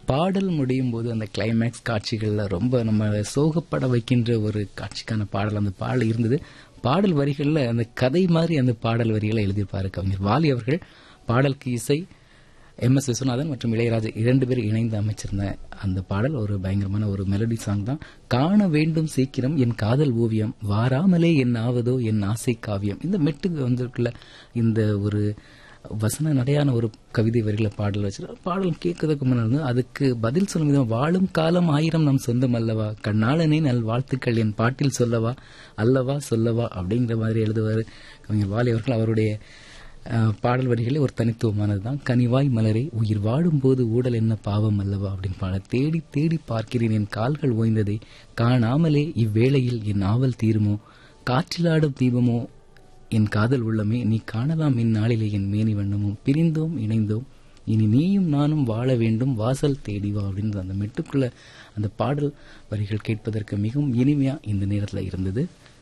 பாடல் முடியும் போது அந்த கிளைமேக்ஸ் காட்சிகள்ல ரொம்ப நம்ம சோகப்பட வைக்கின்ற ஒரு காட்சிக்கான பாடல் அந்த பாடல் இருந்தது பாடல் வரிகள்ல அந்த கதை மாதிரி அந்த பாடல் வரிகளை எழுதியிருப்பாரு கவிஞர் வாலி அவர்கள் பாடலுக்கு இசை எம் எஸ் விஸ்வநாதன் மற்றும் இளையராஜா இரண்டு பேர் இணைந்து அமைச்சிருந்த அந்த பாடல் ஒரு பயங்கரமான ஒரு மெலடி சாங் தான் காண வேண்டும் சீக்கிரம் என் காதல் ஓவியம் வாராமலே என் ஆவதோ என் ஆசை காவியம் இந்த மெட்டுக்கு வந்திருக்குள்ள இந்த ஒரு வசன நடையான ஒரு கவிதை வரிகளை பாடல் வச்சு பாடல் கேட்கறதுக்கு முன்னாடி வந்து அதுக்கு பதில் சொல்லும் விதம் வாழும் காலம் ஆயிரம் நம் சொந்தம் அல்லவா கண்ணாளனே நல் வாழ்த்துக்கள் என் பாட்டில் சொல்லவா அல்லவா சொல்லவா அப்படிங்கிற மாதிரி எழுதுவார் கவிஞர் வாலி அவர்கள் அவருடைய அஹ், பாடல் வரிகளே ஒரு தனித்துவமானதுதான் கனிவாய் மலரே உயிர் வாடும்போது ஊடல் என்ன பாவம் அல்லவா அப்படின்னு பாட தேடி தேடி பார்க்கிறேன் என் கால்கள் ஓய்ந்ததை காணாமலே இவ்வேளையில் என் ஆவல் தீருமோ காற்றிலாடும் தீபமோ என் காதல் உள்ளமே நீ காணலாம் இந்நாளிலே என் மேனி வண்ணமும் பிரிந்தோம் இணைந்தோம் இனி நீயும் நானும் வாழ வேண்டும் வாசல் தேடி வா அப்படின்னு அந்த மெட்டுக்குள்ள அந்த பாடல் வரிகள் கேட்பதற்கு மிகவும் இனிமையா இந்த நேரத்தில் இருந்தது